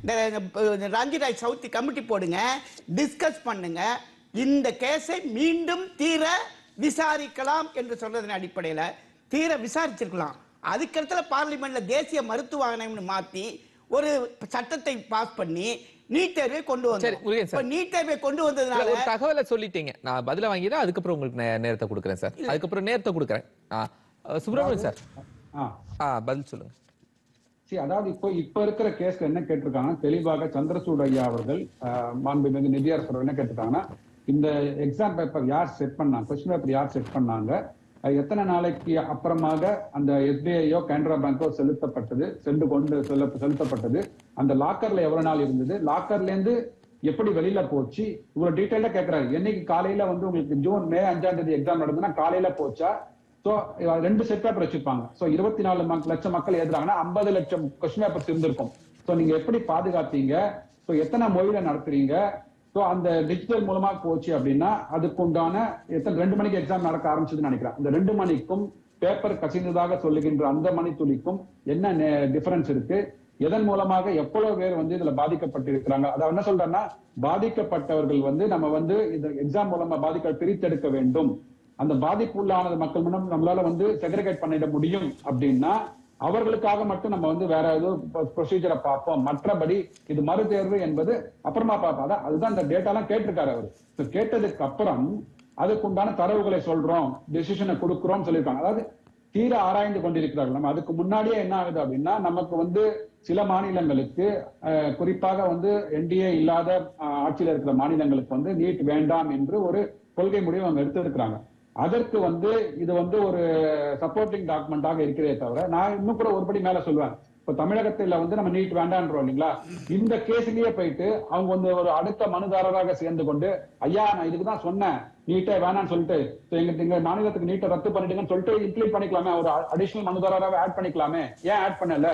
இந்த ராஞ்சிராய் சவுத்தி கமிட்டி போடுங்க டிஸ்கஸ் பண்ணுங்க இந்த கேஸை மீண்டும் தீர விசாரிக்கலாம் என்று சொன்னதன் அடிப்படையில தீர விசாரிச்சிருக்கலாம் அதுக்கடுத்துல பார்லிமெண்ட்ல தேசிய மருத்துவ ஆணையம்னு மாத்தி ஒரு சட்டத்தை பாஸ் பண்ணி நீட் தேர்வை கொண்டு சரி, வந்தோம் முருகன் சார். இப்ப நீட் தேர்வை கொண்டு இல்ல, வந்ததுனால ஒரு தகவலை சொல்லிட்டீங்க நான் பதில வாங்கிதான் அதுக்கப்புறம் உங்களுக்கு நே- நேரத்தை கொடுக்குறேன் சார் அதுக்கப்புறம் நேரத்தை கொடுக்குறேன் ஆ, அஹ், சுப்பிரமணியன் சார் ஆ ஆ பதில் சொல்லுங்க சரி அதாவது இப்போ இப்ப இருக்கிற கேஸ்ல என்ன கேட்டிருக்காங்க தெளிவாக சந்திரசூட் ஐயா அவர்கள் ஆஹ், மாண்புமிகு நிதியரசர் என்ன கேட்டிருக்காங்கன்னா இந்த எக்ஸாம் பேப்பர் யார் செட் பண்ணாங்க கொஸ்டின் பேப்பர் யார் செட் பண்ணாங்க அது எத்தனை நாளைக்கு அப்புறமாக அந்த எஸ்பிஐயோ கேனரா பேங்கோ செலுத்தப்பட்டது சென்று கொண்டு செல்ல செலுத்தப்பட்டது அந்த லாக்கர்ல எவ்வளவு நாள் இருந்தது லாக்கர்ல இருந்து எப்படி வெளியில போச்சு இவ்வளவு டீட்டெயிலா கேக்குறாரு என்னைக்கு காலையில வந்து உங்களுக்கு ஜூன் மே அஞ்சாம் தேதி எக்ஸாம் நடந்ததுன்னா காலையில போச்சா சோ ரெண்டு செட் பேப்பர் வச்சிருப்பாங்க சோ இருபத்தி நாலு மக்- லட்சம் மக்கள் எழுதுறாங்கன்னா ஐம்பது லட்சம் கொஸ்டின் பேப்பர்ஸ் இருந்திருக்கும் சோ நீங்க எப்படி பாதுகாத்தீங்க சோ எத்தனை மொழியில நடத்துறீங்க சோ அந்த டிஜிட்டல் மூலமா போச்சு அப்படின்னா அதுக்குண்டான எத்தனை ரெண்டு மணிக்கு எக்ஸாம் நடக்க ஆரம்பிச்சதுன்னு நினைக்கிறேன் இந்த ரெண்டு மணிக்கும் பேப்பர் கசிந்ததாக சொல்லுகின்ற அந்த மணி துளிக்கும் என்ன டிஃபரன்ஸ் இருக்கு எதன் மூலமாக எவ்வளவு பேர் வந்து இதுல பாதிக்கப்பட்டிருக்கிறாங்க அதாவது என்ன சொல்றேன்னா பாதிக்கப்பட்டவர்கள் வந்து நம்ம வந்து இந்த எக்ஸாம் மூலமா பாதிக்க பிரித்தெடுக்க வேண்டும் அந்த பாதிப்பு உள்ளானது மக்கள் முன்னம் நம்மளால வந்து செக்ரிகேட் பண்ணிட முடியும் அப்படின்னா அவர்களுக்காக மட்டும் நம்ம வந்து வேற ஏதோ ப்ரொசீஜரை பார்ப்போம் மற்றபடி இது மறு தேர்வு என்பது அப்புறமா பார்ப்போம் அதான் அதுதான் இந்த டேட்டாலாம் கேட்டிருக்காரு அவர் So, கேட்டதுக்கு அப்புறம் அதுக்குண்டான தரவுகளை சொல்றோம் டெசிஷனை கொடுக்குறோம் சொல்லியிருக்காங்க அதாவது தீர ஆராய்ந்து கொண்டிருக்கிறார்கள் நம்ம அதுக்கு முன்னாடியே என்ன ஆகுது அப்படின்னா நமக்கு வந்து சில மாநிலங்களுக்கு அஹ், குறிப்பாக வந்து என்டிஏ இல்லாத அஹ், ஆட்சியில் இருக்கிற மாநிலங்களுக்கு வந்து நீட் வேண்டாம் என்று ஒரு கொள்கை முடிவு அவங்க எடுத்திருக்கிறாங்க அதற்கு வந்து இது வந்து ஒரு சப்போர்ட்டிங் டாக்குமெண்டாக இருக்கிறதே தவிர நான் இன்னும் கூட ஒருபடி மேல சொல்லுவேன் இப்ப தமிழகத்துல வந்து நம்ம நீட் வேண்டான்றோம் இல்லைங்களா இந்த கேஸ்லயே போயிட்டு அவங்க வந்து ஒரு அடுத்த மனுதாரராக சேர்ந்து கொண்டு ஐயா நான் இதுக்கு தான் சொன்னேன் நீட்டே வேணாம்னு சொல்லிட்டு so எங்க எங்க மாநிலத்துக்கு நீட்டை ரத்து பண்ணிட்டுங்கன்னு சொல்லிட்டு இன்க்ளூட் பண்ணிக்கலாமே ஒரு அடிஷனல் மனுதாரராக ஆட் பண்ணிக்கலாமே ஏன் ஆட் பண்ணல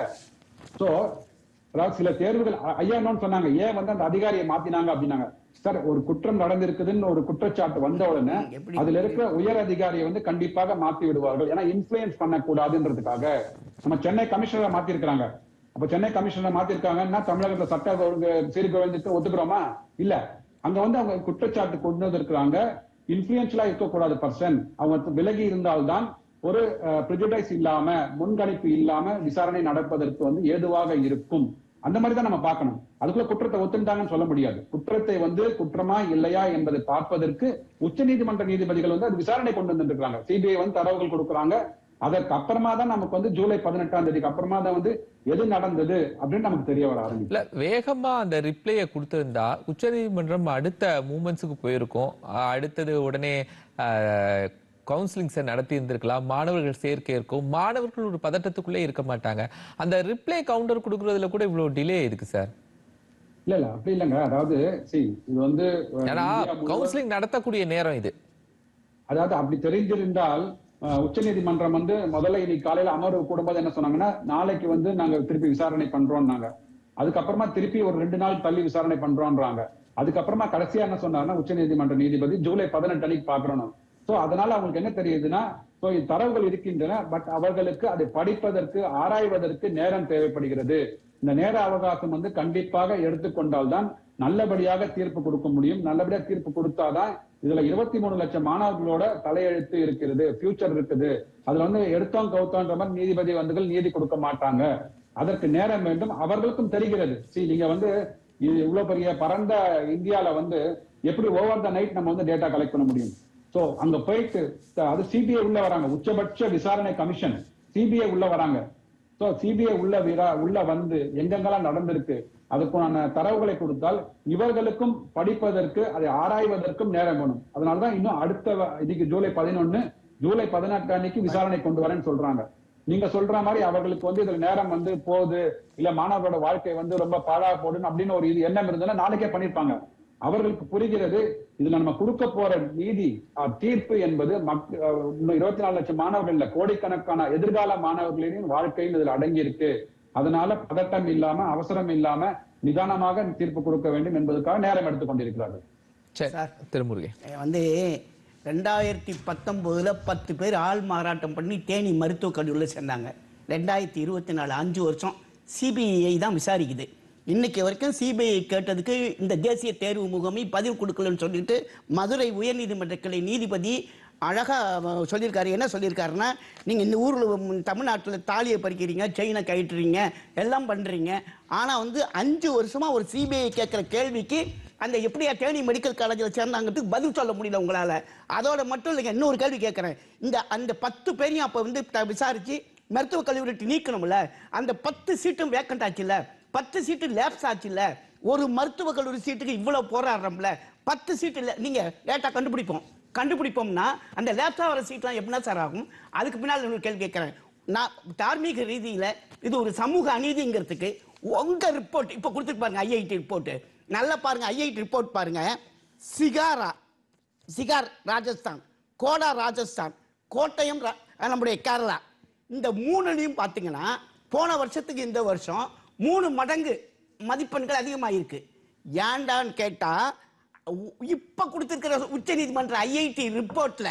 சோ அதாவது சில தேர்வுகள் அ- ஐயா என்னன்னு சொன்னாங்க ஏன் வந்து அந்த அதிகாரியை மாத்தினாங்க அப்படின்னாங்க சார் ஒரு குற்றம் நடந்திருக்குதுன்னு ஒரு குற்றச்சாட்டு வந்த உடனே எப்படி? அதுல இருக்கிற உயர் அதிகாரியை வந்து கண்டிப்பாக மாத்தி விடுவார்கள் ஏன்னா இன்ஃபுளுயன்ஸ் பண்ணக்கூடாதுன்றதுக்காக நம்ம சென்னை கமிஷனரை மாத்தி இருக்காங்க அப்ப சென்னை கமிஷனரை மாத்தி இருக்காங்கன்னா தமிழகத்துல சட்ட ஒழுங்கு சீர்குலைந்துட்டு ஒத்துக்கிறோமா இல்ல அங்க வந்து அவங்க குற்றச்சாட்டு கொண்டு வந்திருக்கிறாங்க இன்ஃபுளுன்ஷியலா இருக்கக்கூடாது பர்சன் அவங்க விலகி இருந்தால்தான் ஒரு ப்ரிஜுடைஸ் இல்லாம முன்கணிப்பு இல்லாம விசாரணை நடப்பதற்கு வந்து ஏதுவாக இருக்கும் அந்த மாதிரி தான் நம்ம பார்க்கணும் அதுக்குள்ள குற்றத்தை ஒத்துட்டாங்கன்னு சொல்ல முடியாது குற்றத்தை வந்து குற்றமா இல்லையா என்பதை பார்ப்பதற்கு உச்சநீதிமன்ற நீதிபதிகள் வந்து அது விசாரணை கொண்டு வந்துருக்காங்க சிபிஐ வந்து தரவுகள் கொடுக்குறாங்க அதற்கு அப்புறமா தான் நமக்கு வந்து ஜூலை பதினெட்டாம் தேதிக்கு அப்புறமா தான் வந்து எது நடந்தது அப்படின்னு நமக்கு தெரிய வர ஆரம்பிக்கும் இல்ல வேகமா அந்த ரிப்ளைய கொடுத்திருந்தா உச்சநீதிமன்றம் அடுத்த மூமெண்ட்ஸுக்கு போயிருக்கும் அஹ் அடுத்தது உடனே கவுன்சிலிங்ஸை நடத்தி இருந்திருக்கலாம் மாணவர்கள் சேர்க்கை இருக்கும் மாணவர்கள் ஒரு பதட்டத்துக்குள்ளே இருக்க மாட்டாங்க அந்த ரிப்ளை கவுண்டர் கொடுக்கறதுல கூட இவ்வளவு டிலே இருக்கு சார் இல்ல இல்ல அப்படி இல்லைங்க அதாவது see இது வந்து அஹ், ஏன்னா இந்தியா முழுவதும் கவுன்சிலிங் நடத்தக்கூடிய நேரம் இது அதாவது அப்படி தெரிந்திருந்தால் அஹ், உச்சநீதிமன்றம் வந்து முதல்ல இன்னைக்கு காலையில அமர்வு கூடும்போது என்ன சொன்னாங்கன்னா நாளைக்கு வந்து நாங்க திருப்பி விசாரணை பண்றோம்னாங்க அதுக்கப்புறமா திருப்பி ஒரு ரெண்டு நாள் தள்ளி விசாரணை பண்றோம்ன்றாங்க அதுக்கப்புறமா கடைசியா என்ன சொன்னாங்கன்னா உச்சநீதிமன்ற நீதிபதி ஜூலை பதினெட்டு அன்னைக்கு பாக்கணும் சோ அதனால அவங்களுக்கு என்ன தெரியுதுன்னா சோ இது தரவுகள் இருக்கின்றன பட் அவர்களுக்கு அதை படிப்பதற்கு ஆராய்வதற்கு நேரம் தேவைப்படுகிறது இந்த நேர அவகாசம் வந்து கண்டிப்பாக எடுத்துக்கொண்டால்தான் நல்லபடியாக தீர்ப்பு கொடுக்க முடியும் நல்லபடியா தீர்ப்பு கொடுத்தாதான் இதுல இருபத்தி மூணு லட்சம் மாணவர்களோட தலையெழுத்து இருக்கிறது ஃபியூச்சர் இருக்குது அதுல வந்து எடுத்தோம் கவுத்தோன்ற மாதிரி நீதிபதி வந்துகள் நீதி கொடுக்க மாட்டாங்க அதற்கு நேரம் வேண்டும் அவர்களுக்கும் தெரிகிறது see நீங்க வந்து இது இவ்வளவு பெரிய பரந்த இந்தியால வந்து எப்படி ஓவர் த நைட் நம்ம வந்து டேட்டா கலெக்ட் பண்ண முடியும் சோ அங்க போயிட்டு த- அது சிபிஐ உள்ள வராங்க உச்சபட்ச விசாரணை கமிஷன் சிபிஐ உள்ள வராங்க சோ சிபிஐ உள்ள விரா உள்ள வந்து எங்கெங்கெல்லாம் நடந்திருக்கு அதுக்கான தரவுகளை கொடுத்தால் இவர்களுக்கும் படிப்பதற்கு அதை ஆராய்வதற்கும் நேரம் வேணும் அதனாலதான் இன்னும் அடுத்த வ- இதுக்கு ஜூலை பதினொன்னு ஜூலை பதினெட்டு அன்னைக்கு விசாரணை கொண்டு வரேன்னு சொல்றாங்க நீங்க சொல்ற மாதிரி அவர்களுக்கு வந்து இதுல நேரம் வந்து போகுது இல்ல மாணவரோட வாழ்க்கை வந்து ரொம்ப பாழா போடுன்னு அப்படின்னு ஒரு இது எண்ணம் இருந்ததுன்னா நாளைக்கே பண்ணிருப்பாங்க அவர்களுக்கு புரிகிறது இதுல நம்ம கொடுக்க போற நீதி அஹ், தீர்ப்பு என்பது மக்- அஹ், இன்னும் இருபத்தி நாலு லட்சம் மாணவர்கள் இல்ல கோடிக்கணக்கான எதிர்கால மாணவர்களின் வாழ்க்கையும் இதுல அடங்கி இருக்கு அதனால பதட்டம் இல்லாம அவசரம் இல்லாம நிதானமாக தீர்ப்பு கொடுக்க வேண்டும் என்பதற்காக நேரம் எடுத்துக் கொண்டிருக்கிறார்கள் சரி திருமுருகன் வந்து ரெண்டாயிரத்தி பத்தொம்போதுல பத்து பேர் ஆள் மாறாட்டம் பண்ணி தேனி மருத்துவக் கல்லூரியில் சேர்ந்தாங்க ரெண்டாயிரத்தி இருபத்தி நாலு அஞ்சு வருஷம் சிபிஐ தான் விசாரிக்குது இன்னைக்கு வரைக்கும் சிபிஐ கேட்டதுக்கு இந்த தேசிய தேர்வு முகமை பதில் கொடுக்கலன்னு சொல்லிட்டு மதுரை உயர்நீதிமன்ற கிளை நீதிபதி அழகா அஹ், சொல்லியிருக்காரு என்ன சொல்லியிருக்காருன்னா நீங்க இந்த ஊர்ல ம், தமிழ்நாட்டுல தாலியை பறிக்கிறீங்க செயினை கயிட்டுறீங்க எல்லாம் பண்றீங்க ஆனா வந்து அஞ்சு வருஷமா ஒரு சிபிஐ கேட்கிற கேள்விக்கு அந்த எப்படியா தேனி மெடிக்கல் காலேஜில் சேர்ந்தாங்கிறதுக்கு பதில் சொல்ல முடியல உங்களால அதோட மட்டும் இல்லைங்க இன்னொரு கேள்வி கேட்கிறேன் இந்த அந்த பத்து பேரையும் அப்ப வந்து த- விசாரிச்சு மருத்துவக் கல்லூரி விட்டு நீக்கணும்ல அந்த பத்து சீட்டும் வேக்கண்ட் ஆச்சுல்ல பத்து சீட்டு லேப்ஸ் ஆச்சுல்ல ஒரு மருத்துவக் கல்லூரி சீட்டுக்கு இவ்வளவு போராடுறோம்ல பத்து சீட்டு இல்ல நீங்க லேட்டா கண்டுபிடிப்போம் கண்டுபிடிப்போம்னா அந்த லேப்ஸா வர சீட்லாம் எப்படின்னா சார் ஆகும் அதுக்கு பின்னால் இன்னொரு கேள்வி கேட்கிறேன் நான் தார்மீக ரீதியில இது ஒரு சமூக அநீதிங்கிறதுக்கு உங்க ரிப்போர்ட் இப்ப கொடுத்துட்டு பாருங்க ஐஐடி ரிப்போர்ட் நல்லா பாருங்க ஐஐடி ரிப்போர்ட் பாருங்க சிகாரா சிகார் ராஜஸ்தான் கோடா ராஜஸ்தான் கோட்டயம் ரா- நம்முடைய கேரளா இந்த மூணுலையும் பார்த்தீங்கன்னா போன வருஷத்துக்கு இந்த வருஷம் மூணு மடங்கு மதிப்பெண்கள் அதிகமாயிருக்கு ஏன்டான்னு கேட்டா உ- இப்ப கொடுத்திருக்கிற உச்ச நீதிமன்ற ஐஐடி ரிப்போர்ட்ல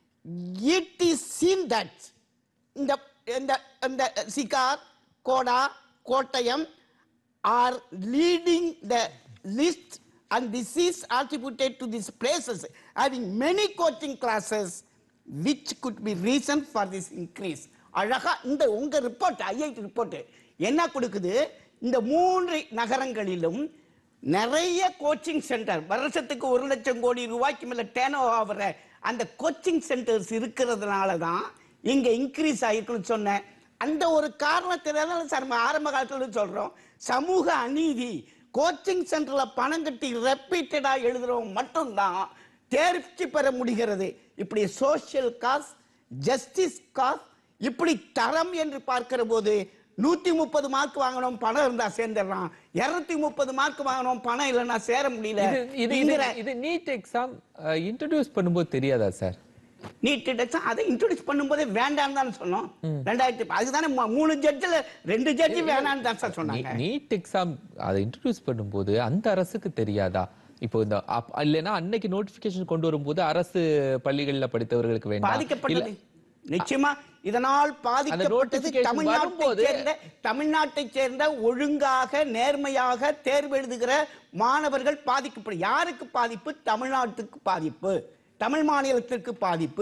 இட் இஸ் சீன் தட் இந்த இந்த இந்த சிகார் கோடா Kottayam are leading the list and this is attributed to these places having many coaching classes which could be reason for this increase அழகா இந்த உங்க ரிப்போர்ட் ஐஐடி ரிப்போர்ட் என்ன கொடுக்குது இந்த மூன்று நகரங்களிலும் நிறைய கோச்சிங் சென்டர் வருஷத்துக்கு ஒரு லட்சம் கோடி ரூபாய்க்கு மேல டேன் ஆகிற அந்த கோச்சிங் சென்டர்ஸ் இருக்கிறதுனால தான் இங்க இன்க்ரீஸ் ஆயிருக்குன்னு சொன்னேன் அந்த ஒரு காரணத்தினால சார் நம்ம ஆரம்ப காலத்துல சொல்றோம் சமூக அநீதி கோச்சிங் சென்டர்ல பணம் கட்டி ரெப்பீட்டடா எழுதுறவங்க மட்டும்தான் தேர்ச்சி பெற முடிகிறது இப்படி சோஷியல் காஸ் ஜஸ்டிஸ் காஸ் இப்படி தரம் என்று பார்க்கிற போது நூத்தி முப்பது மார்க் வாங்கணும் பணம் இருந்தா சேர்ந்துடலாம் இருநூத்தி முப்பது மார்க் வாங்கணும் பணம் இல்லைன்னா சேர முடியல இது இது இது இங்கிற- இது நீட் எக்ஸாம் இன்ட்ரடியூஸ் பண்ணும்போது தெரியாதா சார் நீட் எக்ஸாம் அதை இன்ட்ரோடியூஸ் பண்ணும்போதே வேண்டாம்னு தானே சொன்னோம் ரெண்டாயிரத்தி ப- அதுதானே மூ- மூணு ஜட்ஜில் ரெண்டு ஜட்ஜி வேணாம்னு தான் சார் சொன்னாங்க நீட் எக்ஸாம் அதை இன்ட்ரடியூஸ் பண்ணும்போது அந்த அரசுக்கு தெரியாதா இப்போ இந்த அப்- இல்லைன்னா அன்னைக்கு நோட்டிபிகேஷன் கொண்டு வரும்போது அரசு பள்ளிகள்ல படித்தவர்களுக்கு வேண்டாம் பாதிக்கப்பட்டது இல்ல- நிச்சயமா இதனால் பாதிக்கப்பட்டது notification தமிழ்நாட்டை வரும்போது- சேர்ந்த தமிழ்நாட்டை சேர்ந்த ஒழுங்காக நேர்மையாக தேர்வு எழுதுகிற மாணவர்கள் பாதிக்கப்படும் யாருக்கு பாதிப்பு தமிழ்நாட்டுக்கு பாதிப்பு தமிழ் மாநிலத்திற்கு பாதிப்பு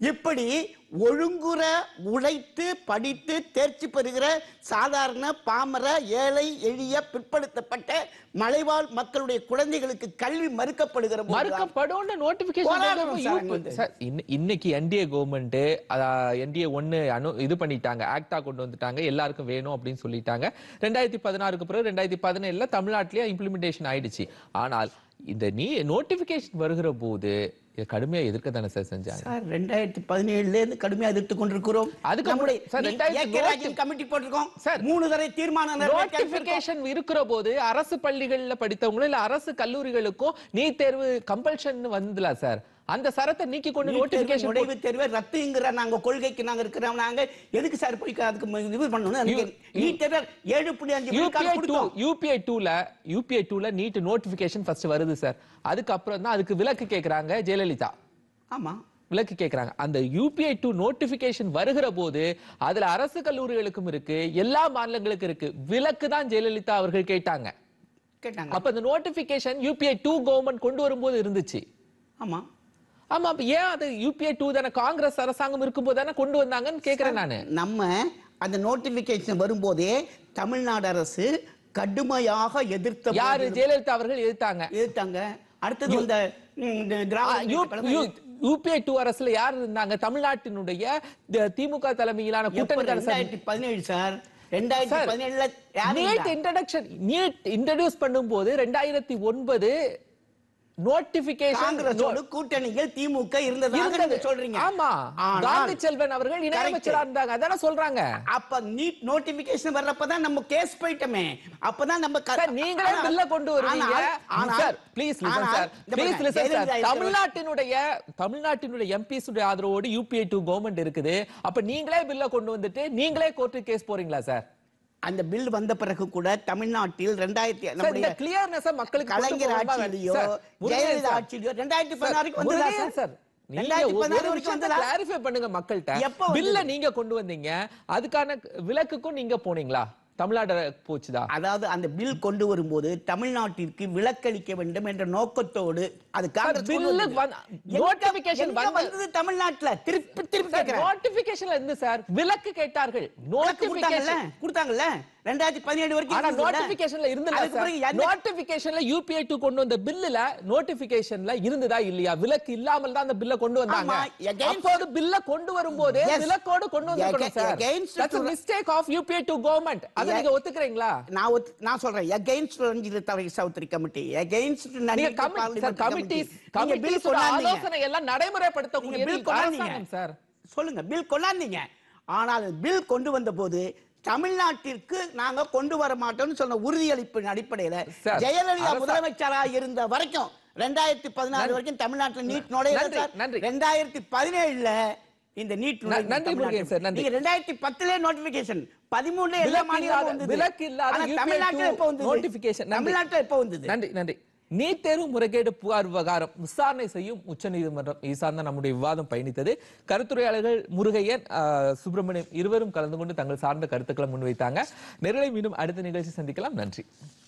இப்படி ஒழுங்குற உழைத்து படித்து தேர்ச்சி பெறுகிற சாதாரண பாமர ஏழை எளிய பிற்படுத்தப்பட்ட மலைவாழ் மக்களுடைய குழந்தைகளுக்கு கல்வி மறுக்கப்படுகிற போதுதான் மறுக்கப்படும் போராடுறோம் சார் அங்க வந்து. நோட்டிபிகேஷன் இன்னைக்கு என்டிஏ கவர்மெண்ட் என்டிஏ ஒன்னு அனு இது பண்ணிட்டாங்க ஆக்டா கொண்டு வந்துட்டாங்க எல்லாருக்கும் வேணும் அப்படின்னு சொல்லிட்டாங்க ரெண்டாயிரத்தி பதினாறுக்கு பிறகு ரெண்டாயிரத்தி பதினேழுல தமிழ்நாட்டிலேயே இம்ப்ளிமெண்டேஷன் ஆயிடுச்சு ஆனால் இந்த நீ நோட்டிபிகேஷன் வருகிற போது இதை கடுமையா எதிர்க்க தானே சார் செஞ்சாங்க சார் ரெண்டாயிரத்தி பதினேழுல இருந்து கடுமையா எதிர்த்து கொண்டிருக்கிறோம் அதுக்கு நம்முடைய முன்னாடி- சார், நீ- ரெண்டாயிரத்தி ஏ கே ராஜன் கமிட்டி போட்டிருக்கோம் சார், மூணு தடவை தீர்மானம் நிறைவேற்றி அனுப்பியிருக்கோம். நோட்டிபிகேஷன் இருக்கிற போது அரசு பள்ளிகள்ல படித்தவங்களும் இல்ல அரசு கல்லூரிகளுக்கும் நீட் தேர்வு கம்பல்ஷன் வந்ததுல சார் அந்த சரத்தை நீக்கி கொண்டு நீட் தேர்வு, நோட்டிபிகேஷன் நுழைவுத் தேர்வை ரத்துங்கிற நாங்க கொள்கைக்கு நாங்க இருக்கிறோம் நாங்க எதுக்கு சார் போய் அதுக்கு ம- இது பண்ணணும் எனக்கு நீட் தேர்வை ஏழு புள்ளி அஞ்சு விழுக்காடு யூபிஐ டூ கொடுத்தோம் யூபிஐ டூல யூபிஐ டூல நீட் நோட்டிபிகேஷன் ஃபர்ஸ்ட் வருது சார் அதுக்கப்புறம் தான் அதுக்கு விலக்கு கேக்குறாங்க ஜெயலலிதா ஆமா விலக்கு கேக்குறாங்க அந்த யூபிஐ டூ நோட்டிபிகேஷன் வருகிற போது அதுல அரசு கல்லூரிகளுக்கும் இருக்கு எல்லா மாநிலங்களுக்கும் இருக்கு விலக்கு தான் ஜெயலலிதா அவர்கள் கேட்டாங்க கேட்டாங்க அப்ப இந்த நோட்டிபிகேஷன் யூபிஐ டூ கவர்மெண்ட் கொண்டு வரும்போது இருந்துச்சு ஆமா ஆமா அப்ப ஏன் அது யூபிஐ டூ தானே காங்கிரஸ் அரசாங்கம் இருக்கும்போது தானே கொண்டு வந்தாங்கன்னு கேக்குறேன் நானு நம்ம அந்த நோட்டிபிகேஷன் வரும்போதே தமிழ்நாடு அரசு கடுமையாக எதிர்த்த யாரு போது ஜெயலலிதா அவர்கள் எதிர்த்தாங்க எதிர்த்தாங்க அடுத்தது இந்த ம், இந்த திராவிட முன்னேற்றக் கழகம் யூபிஐ டூ அரசுல யார் இருந்தாங்க தமிழ்நாட்டினுடைய தி- திமுக தலைமையிலான எப்போ கூட்டணி அரசு ரெண்டாயிரத்தி பதினேழு சார் ரெண்டாயிரத்தி சார், பதினேழுல யார் நீட் இருந்தா? இன்ட்ரடக்ஷன் நீட் இன்ட்ரடியூஸ் பண்ணும்போது ரெண்டாயிரத்தி ஒன்பது நோட்டிபிகேஷன் காங்கிரஸோடு கூட்டணியில் திமுக இருந்ததாக நீங்க சொல்றீங்க ஆமா ஆனால் காந்தி செல்வன் அவர்கள் இணையமைச்சரா Correct. இருந்தாங்க அதானே சொல்றாங்க அப்ப நீட் நோட்டிபிகேஷன் வர்றப்பதான் நம்ம கேஸ் போயிட்டோமே அப்பதான் நம்ம க- சார் நீங்களே ஆனால்- பில்ல கொண்டு வருவீங்க ஆனால்- ஆனால்- சார் ப்ளீஸ் லிசன் ஆனால் சார் இந்த ப்ளீஸ் பாருங்க, லிசன் சார் ஜெயலலிதா இருக்கிற- தமிழ்நாட்டினுடைய தமிழ்நாட்டினுடைய எம்பிஸ் உடைய ஆதரவோடு யூபிஐ டூ கவர்மெண்ட் இருக்குது அப்ப நீங்களே பில்ல கொண்டு வந்துட்டு நீங்களே கோர்ட்டு கேஸ் போறீங்களா சார் அந்த பில் வந்த பிறகு கூட தமிழ்நாட்டில் ரெண்டாயிரத்தி சார் நம்முடைய இந்த கிளியர்னஸ் மக்களுக்கு கொண்டு கலைஞர் போகணுமா? ஆட்சியிலயோ சார், முருகன் ஜெயலலிதா சார், ஆட்சியிலோ ரெண்டாயிரத்தி சார், பதினாறுக்கு வந்ததா முருகன் சார் சார் நீங்க ரெண்டாயிரத்தி ஒரு பதினாறு வரைக்கும் விஷயத்தை வந்ததா clarify பண்ணுங்க மக்கள்கிட்ட எப்போ வந்தது? பில்ல நீங்க கொண்டு வந்தீங்க அதுக்கான விலக்குக்கும் நீங்க போனீங்களா தமிழ்நாடு போச்சுதா அதாவது அந்த பில் கொண்டு வரும்போது தமிழ்நாட்டிற்கு விலக்களிக்க வேண்டும் என்ற நோக்கத்தோடு அது காங்கிரஸ் கொண்டு bill வந்தது. வந்த- எங்க- notification எங்க வந்த- வந்தது தமிழ்நாட்டுல திருப்பி திருப்பி கேட்கிறேன் நோட்டிபிகேஷன்ல இருந்து சார் விலக்கு கேட்டார்கள் விலக்கு கொடுத்தாங்கல்ல நோட்டிபிகேஷன் கொடுத்தாங்கல்ல ரெண்டாயிரத்தி பதினேழு வரைக்கும் ஆனா இருந்ததுல்ல? நோட்டிபிகேஷன்ல இருந்தல அதுக்கு சார் பிறகு எந்த- நோட்டிபிகேஷன்ல யூபிஐ டூ கொண்டு வந்த பில்லுல நோட்டிபிகேஷன்ல இருந்ததா இல்லையா விலக்கு இல்லாமல் தான் அந்த பில்ல கொண்டு வந்தாங்க ஆமா, against- அப்போது பில்ல கொண்டு வரும்போது Yes. விலக்கோடு கொண்டு வந்திருக்கணும் Aga- sir against that's to- mistake of UPA two government அத Yeah. நீங்க ஒத்துக்கிறீங்களா நான் ஒத்து- நான் சொல்றேன் அகைன்ஸ்ட் ரஞ்சித் தவறை சௌத்ரி கமிட்டி அகைன்ஸ்ட் நீங்க கமிட்டி சார் கமிட்டிஸ் கமிட்டிஸ் ஆலோசனை எல்லாம் நடைமுறைப்படுத்தக்கூடிய நீங்க bill கொண்டாந்தீங்க. அரசாங்கம் சார் சொல்லுங்க பில் கொண்டாந்தீங்க ஆனால் பில் கொண்டு வந்த போது தமிழ்நாட்டிற்கு நாங்க கொண்டு வர மாட்டோம்னு சொன்ன உறுதியளிப்பின் அடிப்படையில சார், ஜெயலலிதா அரசா- முதலமைச்சரா இருந்த வரைக்கும் ரெண்டாயிரத்தி பதினாறு நன்றி. வரைக்கும் தமிழ்நாட்டில் நீட் நுழையல நன்றி, சார் நன்றி. ரெண்டாயிரத்தி பதினேழுல இந்த நீட் நுழைவு நன்றி முருகன் தமிழ்நாட்டில். சார், நன்றி. நீங்க ரெண்டாயிரத்தி பத்துல நோட்டிபிகேஷன் பதிமூணுல எல்லா விலக்கு மாநிலமும் இல்லாத- வந்தது விலக்கு இல்லாத ஆனா UPI தமிழ்நாட்டில் எப்ப வந்தது notification. நன்றி. தமிழ்நாட்டில் எப்ப வந்தது நன்றி நன்றி நீட் தேர்வு முறைகேடு புகார் விவகாரம் விசாரணை செய்யும் உச்சநீதிமன்றம் இது சார்ந்த நம்முடைய விவாதம் பயணித்தது கருத்துரையாளர்கள் முருகையன் ஆஹ், சுப்பிரமணியம் இருவரும் கலந்து கொண்டு தங்கள் சார்ந்த கருத்துக்களை முன்வைத்தாங்க நேரலை மீண்டும் அடுத்த நிகழ்ச்சி சந்திக்கலாம் நன்றி